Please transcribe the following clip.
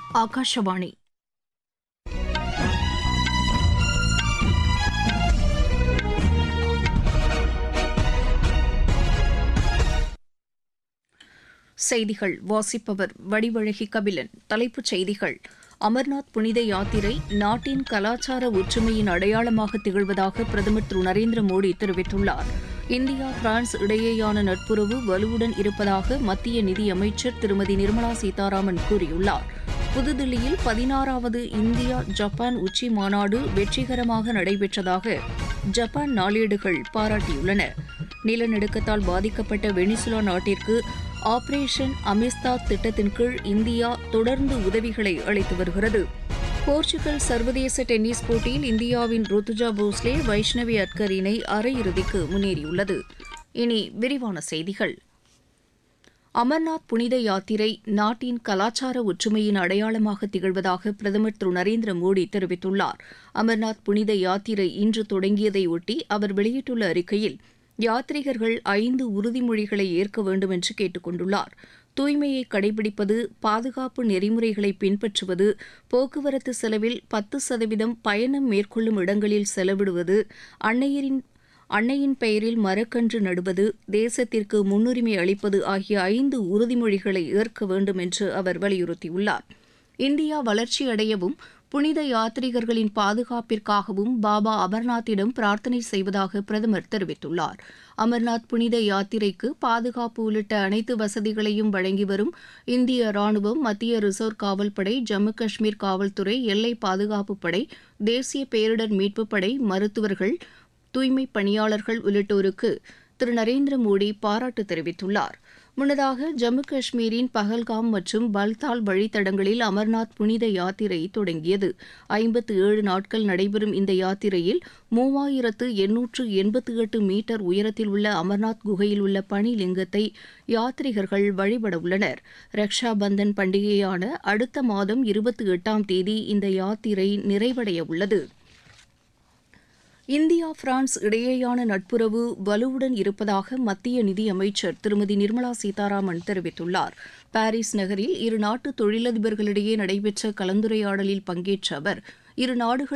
ஆகாஷவாணி செய்திகள் வாசிப்பவர் வடிவழகி கபிலன் தலைப்புச் செய்திகள் அமர்நாத் புனித யாத்திரை நாட்டின் கலாச்சார ஒற்றுமையின் அடையாளமாக திகழ்வதாக பிரதமர் திரு நரேந்திர மோடி தெரிவித்துள்ளார் இந்தியா பிரான்ஸ் இடையேயான நட்புறவு வலுவுடன் இருப்பதாக மத்திய நிதியமைச்சர் திருமதி நிர்மலா சீதாராமன் கூறியுள்ளார் புதுதில்லியில் பதினாறாவது இந்தியா ஜப்பான் உச்சி மாநாடு வெற்றிகரமாக நடைபெற்றதாக ஜப்பான் நாளேடுகள் பாராட்டியுள்ளன நிலநடுக்கத்தால் பாதிக்கப்பட்ட வெனிசுலா நாட்டிற்கு ஆபரேஷன் அமிஸ்தாத் திட்டத்தின் கீழ் இந்தியா தொடர்ந்து உதவிகளை அளித்து வருகிறது போர்ச்சுகல் சர்வதேச டென்னிஸ் போட்டியில் இந்தியாவின் ருத்துஜா போஸ்லே வைஷ்ணவி அட்கர் இணை அரையிறுதிக்கு முன்னேறியுள்ளது இனி விரிவான செய்திகள் அமர்நாத் புனித யாத்திரை நாட்டின் கலாச்சார ஒற்றுமையின் அடையாளமாக திகழ்வதாக பிரதமர் திரு நரேந்திர மோடி தெரிவித்துள்ளார் அமர்நாத் புனித யாத்திரை இன்று தொடங்கியதையொட்டி அவர் வெளியிட்டுள்ள அறிக்கையில் யாத்ரீகர்கள் ஐந்து உறுதிமொழிகளை ஏற்க வேண்டும் என்று கேட்டுக் கொண்டுள்ளார் தூய்மையை கடைபிடிப்பது பாதுகாப்பு நெறிமுறைகளை பின்பற்றுவது போக்குவரத்து செலவில் பத்து சதவீதம் பயணம் மேற்கொள்ளும் இடங்களில் செலவிடுவது அன்னையரின் அன்னையின் பெயரில் மரக்கன்று நடுவது தேசத்திற்கு முன்னுரிமை அளிப்பது ஆகிய ஐந்து உறுதிமொழிகளை ஏற்க வேண்டும் என்று அவர் வலியுறுத்தியுள்ளார் இந்தியா வளர்ச்சியடையவும் புனித யாத்ரீகர்களின் பாதுகாப்பிற்காகவும் பாபா அமர்நாத்திடம் பிரார்த்தனை செய்வதாக பிரதமர் தெரிவித்துள்ளார் அமர்நாத் புனித யாத்திரைக்கு பாதுகாப்பு உள்ளிட்ட அனைத்து வசதிகளையும் வழங்கி வரும் இந்திய ராணுவம் மத்திய ரிசர்வ் காவல்படை ஜம்மு காஷ்மீர் காவல்துறை எல்லை பாதுகாப்பு படை தேசிய பேரிடர் மீட்புப் படை மருத்துவர்கள் தூய்மை பணியாளர்கள் உள்ளிட்டோருக்கு திரு நரேந்திர மோடி பாராட்டு தெரிவித்துள்ளார் முன்னதாக ஜம்மு காஷ்மீரின் பஹல்காம் மற்றும் பல்தால் வழித்தடங்களில் அமர்நாத் புனித யாத்திரை தொடங்கியது ஐம்பத்து ஏழு நாட்கள் நடைபெறும் இந்த யாத்திரையில் மூவாயிரத்து எண்ணூற்று எண்பத்து எட்டு மீட்டர் உயரத்தில் உள்ள அமர்நாத் குகையில் உள்ள பனிலிங்கத்தை யாத்ரிகர்கள் வழிபட உள்ளனர் ரக்ஷா பந்தன் பண்டிகையான அடுத்த மாதம் இருபத்தி எட்டாம் தேதி இந்த யாத்திரை நிறைவடைய உள்ளது இந்தியா பிரான்ஸ் இடையேயான நட்புறவு வலுவுடன் இருப்பதாக மத்திய நிதியமைச்சர் திருமதி நிர்மலா சீதாராமன் தெரிவித்துள்ளார் பாரிஸ் நகரில் இரு நாட்டு தொழிலதிபர்களிடையே நடைபெற்ற கலந்துரையாடலில் பங்கேற்ற அவர் இரு நாடுகள்